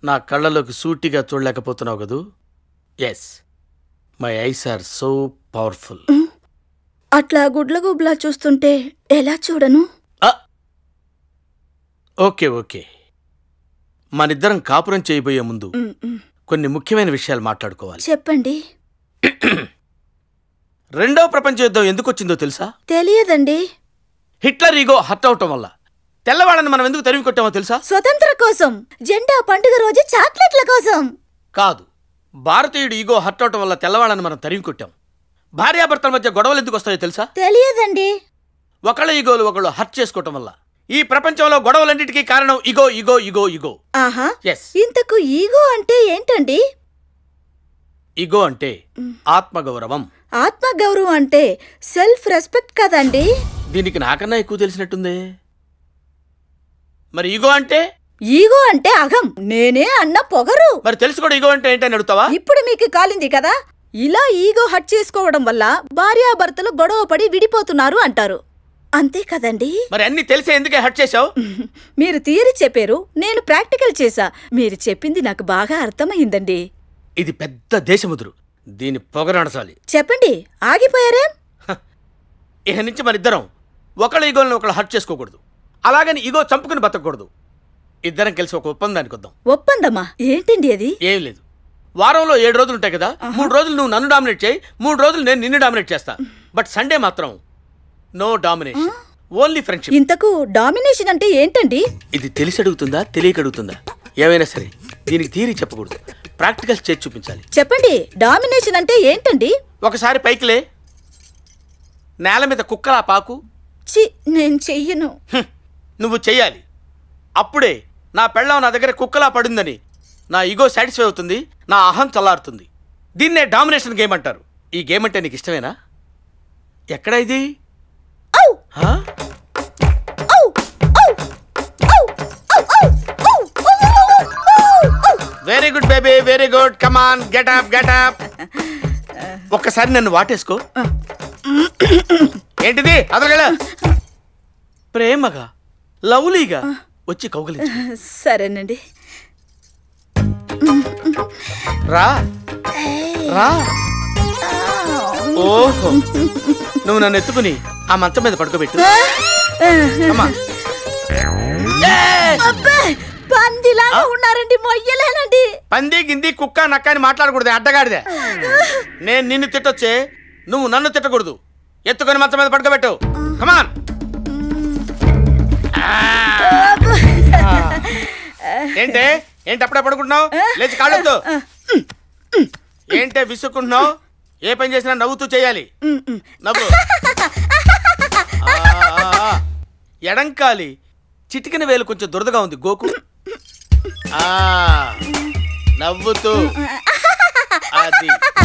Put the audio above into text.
నా కళ్ళలోకి సూటిగా చూడలేకపోతున్నావు కదూ yes my eyes are so powerful అట్లా గుడ్లగుబ్లా చూస్తుంటే ఎలా చూడను ఓకే ఓకే మనిద్దరం కాపురం చేయబోయే ముందు మ్, మ్. కొన్ని ముఖ్యమైన విషయాలు మాట్లాడుకోవాలి చెప్పండి రెండవ ప్రపంచ యుద్ధం ఎందుకు వచ్చిందో తెలుసా తెలియదండి హిట్లర్ ఈగో హర్ట్ అవటం వల్ల తెల్లవాళ్ళని మనం ఎందుకు తరిమి కొట్టామో తెలుసా స్వతంత్ర కోసం జెండా పండుగ రోజు చాక్లెట్ల కోసం కాదు భారతీయుడు ఈగో హర్ట్ అవటం వల్ల తెల్లవాళ్ళని మనం తరిమి కొట్టాం భార్యాభర్తల మధ్య గొడవలు ఎందుకు వస్తాయో తెలుసా తెలియదండి ఒకళ్ళ ఈగోలు ఒకళ్ళు హర్ట్ చేసుకోవటం వల్ల ఈ ప్రపంచంలో గొడవలన్నిటికీ కారణం ఇగో ఇగో ఇగో ఇగో ఆహా ఎస్ ఇంతకు ఈగో అంటే ఏంటండి ఇగో అంటే ఆత్మగౌరవం ఆత్మగౌరవం అంటే సెల్ఫ్ రెస్పెక్ట్ కదండి దీనికి నాకన్నా ఎక్కువ తెలిసినట్టుందే మరి ఈగో అంటే ఈగో అంటే అహం నేనే అన్న పొగరు మరి తెలుసు కూడా ఈగో అంటే ఏంటని అడుగుతావా ఇప్పుడు మీకు కాలింది కదా ఇలా ఈగో హట్ చేసుకోవడం వల్ల భార్యాభర్తలు గొడవ పడి విడిపోతున్నారు అంటారు అంతే కదండి మరి అన్ని తెలిసే ఎందుకే హర్ట్ చేశావు మీరు థియరీ చెప్పారు నేను ప్రాక్టికల్ చేశా మీరు చెప్పింది నాకు బాగా అర్థమైందండి ఇది పెద్ద దేశముదురు దీని పొగరనసాలి చెప్పండి ఆగిపోయారేం ఇక నుంచి మన ఇద్దరం ఒకళ్ళ ఈగోలను ఒకళ్ళు హర్ట్ చేసుకోకూడదు అలాగని ఈగో చంపుకుని బతకూడదు ఇద్దరం కలిసి ఒక ఒప్పందానికి వద్దాం ఒప్పందమ్మా ఏంటండి అది ఏం లేదు వారంలో ఏడు రోజులు ఉంటాయి కదా మూడు రోజులు నువ్వు నన్ను డామినేట్ చేయి మూడు రోజులు నేను నిన్ను డామినేట్ చేస్తా బట్ సండే మాత్రం నో డామినేషన్ ఓన్లీ ఫ్రెండ్షిప్ ఇంతకు డామినేషన్ అంటే ఏంటండి ఇది తెలిసి అడుగుతుందా తెలియక అడుగుతుందా ఏమైనా సరే దీనికి థియరీ చెప్పకూడదు ప్రాక్టికల్స్ చేసి చూపించాలి చెప్పండి డామినేషన్ అంటే ఏంటండి ఒకసారి పైకిలే నేల మీద కుక్కలా పాకు చి నేను చెయ్యను హ్మ్, నువ్వు చెయ్యాలి అప్పుడే నా పెళ్ళం నా దగ్గర కుక్కలా పడిందని నా ఈగో సాటిస్ఫై అవుతుంది నా అహం చల్లారుతుంది దీన్నే డామినేషన్ గేమ్ అంటారు ఈ గేమ్ అంటే నీకు ఇష్టమేనా ఎక్కడ ఇది ఔ! హా? ఔ! ఔ! ఔ! ఔ! ఔ! ఔ! ఔ! ఔ! Very good baby very good come on get up get up ఒక్కసారి నన్ను వాటేసుకో ఏంటిది అదగల ప్రేమగా లవ్లీగా వచ్చి కౌగలించు సరేనండి రా రా ఓహో నువ్వు నన్ను ఎత్తుకుని ఆ మంచం మీద పడుకోబెట్టు అమ్మా అబ్బే! పందిలాగా ఉన్నారండి మొయ్యలేనండి పంది గింది కుక్క నక్క అని మాట్లాడకూడదు అడ్డగాడిదే నేను నిన్ను తిట్టొచ్చే నువ్వు నన్ను తిట్టకూడదు ఎత్తుకొని మంచం మీద పడుకోబెట్టు కమాన్ ఏంటే ఏంటి అప్పుడే పడుకుంటున్నావు లేచి కాళ్ళొద్దు ఏంటే విసుక్కుంటున్నావు ఏ పని చేసినా నవ్వుతూ చేయాలి నవ్వు ఆ, ఆ, ఆ. ఎడంకాలి చిటికిన వేలు కొంచెం దురదగా ఉంది గోకు ఆ నవ్వుతూ అది